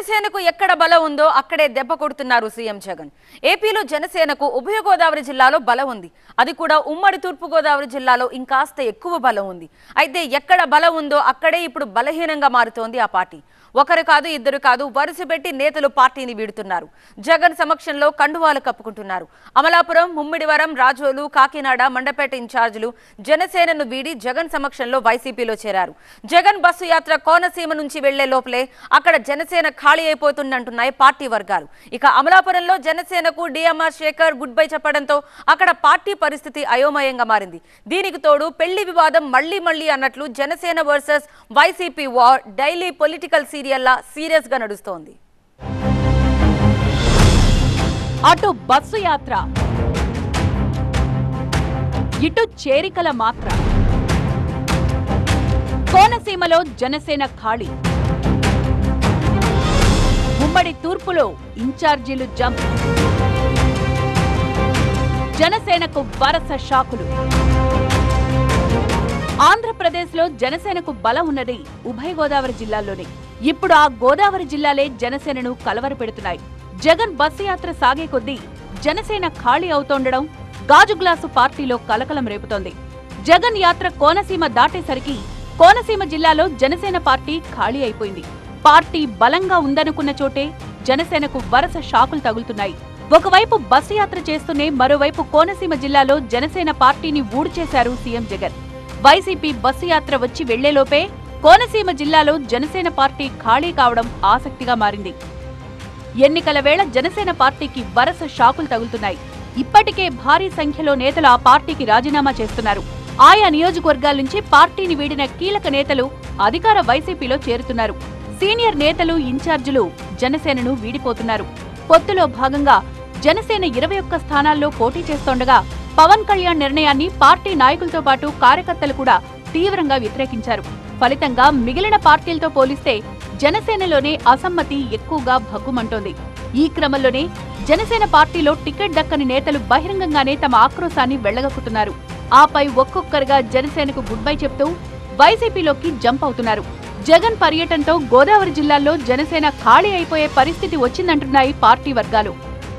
జనసేనకు ఎక్కడ బలం ఉందో అక్కడే దెబ్బ కొడుతున్నారు సీఎం జగన్ ఏపీలో జనసేనకు ఉభయ గోదావరి జిల్లాలో బలం ఉంది అది కూడా ఉమ్మడి తూర్పు గోదావరి జిల్లాలో ఇంకాస్త ఎక్కువ బలం ఉంది అయితే ఎక్కడ బలం ఉందో అక్కడే ఇప్పుడు బలహీనంగా మారుతోంది ఆ పార్టీ ఒకరు కాదు ఇద్దరు కాదు వరుస పెట్టి నేతలు పార్టీని వీడుతున్నారు జగన్ సమక్షంలో కండువాలు కప్పుకుంటున్నారు అమలాపురం ముమ్మిడివరం రాజోలు కాకినాడ మండపేట ఇన్ఛార్జీలు జనసేనను వీడి జగన్ సమక్షంలో వైసీపీలో చేరారు జగన్ బస్సు యాత్ర కోనసీమ నుంచి వెళ్లే లోపలే అక్కడ జనసేన ఖాళీ అయిపోతుందంటున్నాయి పార్టీ వర్గాలు ఇక అమలాపురంలో జనసేనకు డిఎంఆర్ శేఖర్ గుడ్ బై చెప్పడంతో అక్కడ పార్టీ పరిస్థితి అయోమయంగా మారింది దీనికి తోడు పెళ్లి వివాదం మళ్లీ మళ్లీ అన్నట్లు Janasena versus YCP war daily political సీరియల్లా సీరియస్ గా నడుస్తోంది అటు బస్సు యాత్ర ఇటు చేరికల మాత్ర కోనసీమలో జనసేన ఖాళీ ఉమ్మడి తూర్పులో ఇన్ఛార్జీలు జంప్ జనసేనకు వరస షాకులు ఆంధ్రప్రదేశ్లో జనసేనకు బలం ఉన్నది ఉభయ గోదావరి జిల్లాల్లోనే ఇప్పుడు ఆ గోదావరి జిల్లాలే జనసేనను కలవరపెడుతున్నాయి జగన్ బస్సు యాత్ర సాగే కొద్దీ జనసేన ఖాళీ అవుతోండడం గాజు గ్లాసు పార్టీలో కలకలం రేపుతోంది జగన్ యాత్ర కోనసీమ దాటేసరికి కోనసీమ జిల్లాలో జనసేన పార్టీ ఖాళీ అయిపోయింది పార్టీ బలంగా ఉందనుకున్న చోటే జనసేనకు వరుస షాకులు తగులుతున్నాయి ఒకవైపు బస్సు యాత్ర చేస్తూనే మరోవైపు కోనసీమ జిల్లాలో జనసేన పార్టీని ఊడ్చేశారు CM Jagan YCP bus yatra వచ్చి వెళ్లేలోపే కోనసీమ జిల్లాలో జనసేన పార్టీ ఖాళీ కావడం ఆసక్తిగా మారింది ఎన్నికల వేళ జనసేన పార్టీకి వరుస షాకులు తగులుతున్నాయి ఇప్పటికే భారీ సంఖ్యలో నేతలు ఆ పార్టీకి రాజీనామా చేస్తున్నారు ఆయా నియోజకవర్గాల నుంచి పార్టీని వీడిన కీలక నేతలు అధికార వైసీపీలో చేరుతున్నారు సీనియర్ నేతలు ఇన్ఛార్జీలు జనసేనను వీడిపోతున్నారు పొత్తులో భాగంగా జనసేన ఇరవై ఒక్క స్థానాల్లో పోటీ చేస్తోండగా పవన్ కళ్యాణ్ నిర్ణయాన్ని పార్టీ నాయకులతో పాటు కార్యకర్తలు కూడా తీవ్రంగా వ్యతిరేకించారు ఫలితంగా మిగిలిన పార్టీలతో పోలిస్తే జనసేనలోనే అసమ్మతి ఎక్కువగా భగ్గుమంటోంది ఈ క్రమంలోనే జనసేన పార్టీలో టికెట్ దక్కని నేతలు బహిరంగంగానే తమ ఆక్రోశాన్ని వెళ్లగక్కుతున్నారు ఆపై ఒక్కొక్కరుగా జనసేనకు గుడ్ బై చెప్తూ వైసీపీలోకి జంప్ అవుతున్నారు జగన్ పర్యటనతో గోదావరి జిల్లాల్లో జనసేన ఖాళీ అయిపోయే పరిస్థితి వచ్చిందంటున్నాయి పార్టీ వర్గాలు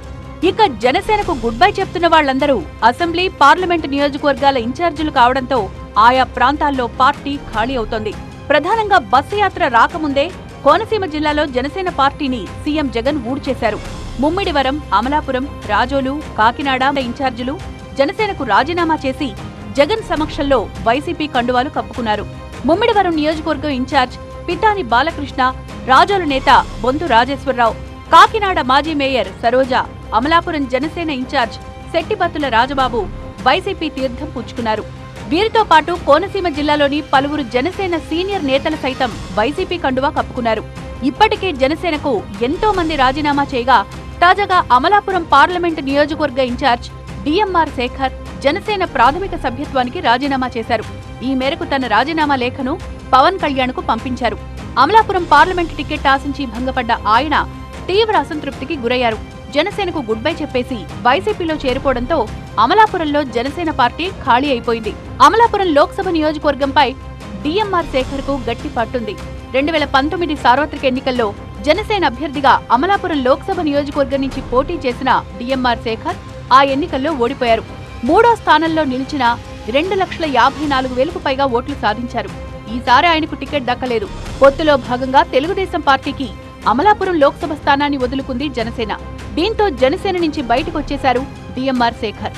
ఇక జనసేనకు గుడ్ బై చెప్తున్న వాళ్లందరూ అసెంబ్లీ పార్లమెంటు నియోజకవర్గాల ఇన్ఛార్జీలు కావడంతో ఆయా ప్రాంతాల్లో పార్టీ ఖాళీ అవుతోంది ప్రధానంగా బస్సు యాత్ర రాకముందే కోనసీమ జిల్లాలో జనసేన పార్టీని సీఎం జగన్ ఊడ్చేశారు ముమ్మిడివరం అమలాపురం రాజోలు కాకినాడ ఇన్ఛార్జీలు జనసేనకు రాజీనామా చేసి జగన్ సమక్షంలో వైసీపీ కండువాలు కప్పుకున్నారు ముమ్మిడివరం నియోజకవర్గం ఇన్ఛార్జ్ పితాని బాలకృష్ణ రాజోలు నేత బొంతు రాజేశ్వరరావు కాకినాడ మాజీ mayor Saroja Amalapuram Janasena incharge Settipattula Rajababu YCP తీర్థం పుచ్చుకున్నారు వీరితో పాటు కోనసీమ జిల్లాలోని పలువురు జనసేన సీనియర్ నేతలు సైతం వైసీపీ కండువా కప్పుకున్నారు ఇప్పటికే జనసేనకు ఎంతో మంది రాజీనామా చేయగా తాజాగా అమలాపురం పార్లమెంటు నియోజకవర్గ ఇన్ఛార్జ్ డిఎంఆర్ శేఖర్ జనసేన ప్రాథమిక సభ్యత్వానికి రాజీనామా చేశారు ఈ మేరకు తన రాజీనామా లేఖను పవన్ కళ్యాణ్కు పంపించారు అమలాపురం పార్లమెంటు టికెట్ ఆశించి భంగపడ్డ ఆయన తీవ్ర అసంతృప్తికి గురయ్యారు జనసేనకు గుడ్ బై చెప్పేసి వైసీపీలో చేరిపోవడంతో అమలాపురంలో జనసేన పార్టీ ఖాళీ అయిపోయింది అమలాపురం లోక్సభ నియోజకవర్గంపై డిఎంఆర్ శేఖర్ కు గట్టి పట్టుంది రెండు వేల పంతొమ్మిది సార్వత్రిక ఎన్నికల్లో జనసేన అభ్యర్థిగా అమలాపురం లోక్సభ నియోజకవర్గం నుంచి పోటీ చేసిన డిఎంఆర్ శేఖర్ ఆ ఎన్నికల్లో ఓడిపోయారు మూడో స్థానంలో నిలిచిన రెండు లక్షల యాభై నాలుగు వేలకు పైగా ఓట్లు సాధించారు ఈసారి ఆయనకు టికెట్ దక్కలేదు పొత్తులో భాగంగా తెలుగుదేశం పార్టీకి అమలాపురం లోక్సభ స్థానాన్ని వదులుకుంది జనసేన దీంతో జనసేన నుంచి బయటకొచ్చేశారు డిఎంఆర్ శేఖర్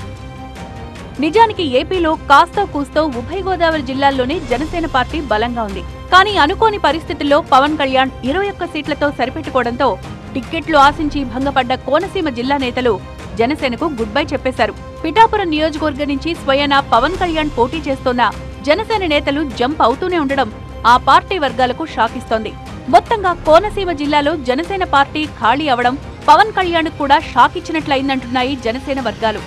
నిజానికి ఏపీలో కాస్తో కూస్తో ఉభయ గోదావరి జిల్లాల్లోనే జనసేన పార్టీ బలంగా ఉంది కానీ అనుకోని పరిస్థితుల్లో పవన్ కళ్యాణ్ ఇరవై ఒక్క సీట్లతో సరిపెట్టుకోవడంతో టిక్కెట్లు ఆశించి భంగపడ్డ కోనసీమ జిల్లా నేతలు జనసేనకు గుడ్ బై చెప్పేశారు పిఠాపురం నియోజకవర్గం నుంచి స్వయన పవన్ కళ్యాణ్ పోటీ చేస్తోన్న జనసేన నేతలు జంప్ అవుతూనే ఉండడం ఆ పార్టీ వర్గాలకు షాకిస్తోంది మొత్తంగా కోనసీమ జిల్లాలో జనసేన పార్టీ ఖాళీ అవడం పవన్ కళ్యాణ్ కూడా షాక్ ఇచ్చినట్లయిందంటున్నాయి జనసేన వర్గాలు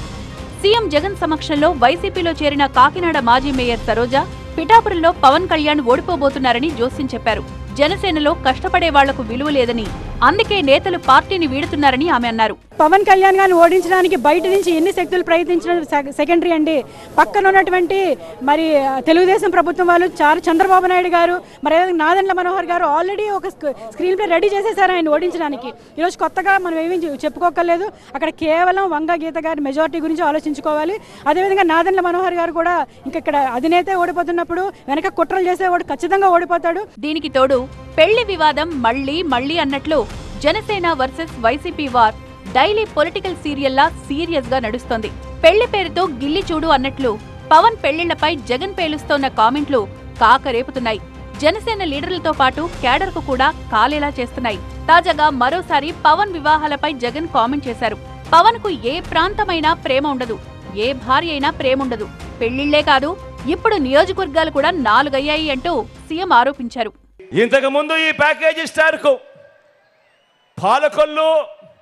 సీఎం జగన్ సమక్షంలో వైసీపీలో చేరిన కాకినాడ మాజీ మేయర్ సరోజ పిఠాపురంలో పవన్ కళ్యాణ్ ఓడిపోబోతున్నారని జోస్యం చెప్పారు జనసేనలో కష్టపడే వాళ్లకు విలువ లేదని అందుకే నేతలు పార్టీని వీడుతున్నారని ఆమె అన్నారు పవన్ కళ్యాణ్ గారిని ఓడించడానికి బయట నుంచి ఎన్ని శక్తులు ప్రయత్నించడం సె- సెకండరీ అండి పక్కన ఉన్నటువంటి మరి ఆ, తెలుగుదేశం ప్రభుత్వం వాళ్ళు చారు చంద్రబాబు నాయుడు గారు మరి అదే నాదెండ్ల మనోహర్ గారు ఆల్రెడీ ఒక స్క్- స్క్రీన్ ప్లే రెడీ చేసేసారు ఆయన ఓడించడానికి ఈరోజు కొత్తగా మనం ఏమీ చె- చెప్పుకోకర్లేదు అక్కడ కేవలం వంగ గీత గారి మెజారిటీ గురించి ఆలోచించుకోవాలి అదేవిధంగా నాదెండ్ల మనోహర్ గారు కూడా ఇంకా ఇక్కడ అధినేత ఓడిపోతున్నప్పుడు వెనక కుట్రలు చేసేవాడు ఖచ్చితంగా ఓడిపోతాడు దీనికి తోడు పెళ్లి వివాదం మళ్లీ మళ్లీ అన్నట్లు Janasena versus YCP war daily political సీరియల్లా సీరియస్ గా నడుస్తోంది పెళ్లి పేరుతో గిల్లి చూడు అన్నట్లు పవన్ పెళ్లిళ్లపై జగన్ పేలుస్తోన్న కామెంట్లు కాకరేపుతున్నాయి జనసేన లీడర్లతో పాటు క్యాడర్ కు కూడా కాలేలా చేస్తున్నాయి తాజాగా మరోసారి పవన్ వివాహాలపై జగన్ కామెంట్ చేశారు పవన్ కు ఏ ప్రాంతమైనా ప్రేమ ఉండదు ఏ భార్య అయినా ప్రేమ ఉండదు పెళ్లిళ్లే కాదు ఇప్పుడు నియోజకవర్గాలు కూడా నాలుగయ్యాయి అంటూ సీఎం ఆరోపించారు ఇంతకు ముందు ఈ ప్యాకేజీ స్టార్కు పాలకొల్లు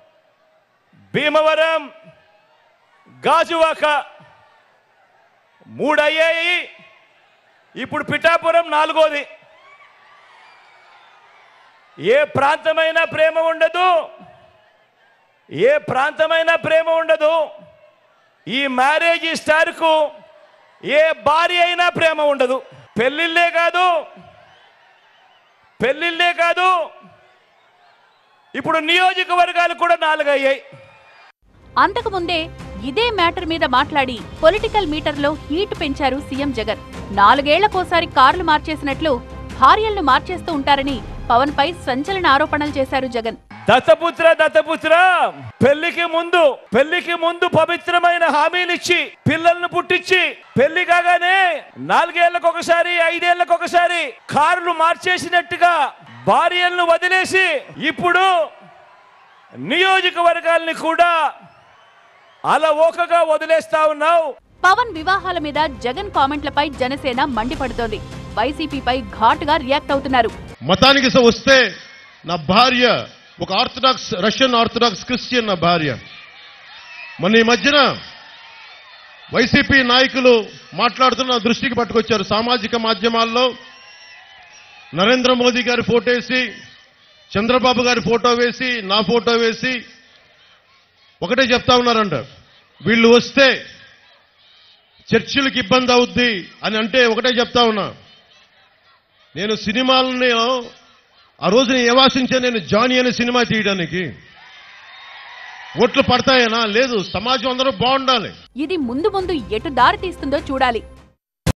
భీమవరం గాజువాక మూడు అయ్యాయి ఇప్పుడు పిఠాపురం నాలుగోది ఏ ప్రాంతమైనా ప్రేమ ఉండదు ఏ ప్రాంతమైనా ప్రేమ ఉండదు ఈ మ్యారేజ్ స్టార్కు ఏ భార్య అయినా ప్రేమ ఉండదు పెళ్ళిళ్ళే కాదు పెళ్ళిళ్ళే కాదు ఇప్పుడు నియోజకవర్గాలు కూడా నాలుగు అయ్యాయి అంతకుముందే ఇదే మ్యాటర్ మీద మాట్లాడి పొలిటికల్ మీటర్లో హీట్ పెంచారు సీఎం జగన్ నాలుగేళ్లకోసారి కార్లు మార్చేసినట్లు భార్యలను మార్చేస్తూ ఉంటారని పవన్ పై సంచలన ఆరోపణలు చేశారు జగన్ దత్తపుత్ర దత్తపుత్ర పెళ్లికి ముందు పెళ్లికి ముందు పవిత్రమైన హామీనిచ్చి పిల్లల్ని పుట్టించి పెళ్లి కాగానే నాలుగేళ్లకు ఒకసారి ఐదేళ్లకు ఒకసారి కార్లు మార్చేసినట్టుగా భార్యలను వదిలేసి ఇప్పుడు నియోజకవర్గాల్ని కూడా అలవోకగా వదిలేస్తా ఉన్నావు పవన్ వివాహాల మీద జగన్ కామెంట్లపై జనసేన మండిపడుతోంది వైసీపీపై ఘాటుగా రియాక్ట్ అవుతున్నారు మతానికి స- వస్తే నా భార్య ఒక ఆర్థడాక్స్ రష్యన్ ఆర్థడాక్స్ క్రిస్టియన్ నా భార్య మొన్న ఈ మధ్యన వైసీపీ నాయకులు మాట్లాడుతున్న నా దృష్టికి పట్టుకొచ్చారు సామాజిక మాధ్యమాల్లో నరేంద్ర మోదీ గారి ఫోటో వేసి చంద్రబాబు గారి ఫోటో వేసి నా ఫోటో వేసి ఒకటే చెప్తా ఉన్నారంట వీళ్ళు వస్తే చర్చిలకు ఇబ్బంది అవుద్ది అని అంటే ఒకటే చెప్తా ఉన్నా నేను సినిమాలని ఆ రోజు నేను ఏవాసించే నేను జానీ అనే సినిమా తీయడానికి ఓట్లు పడతాయనా లేదు సమాజం అందరూ బాగుండాలి ఇది ముందు ముందు ఎటు దారి తీస్తుందో చూడాలి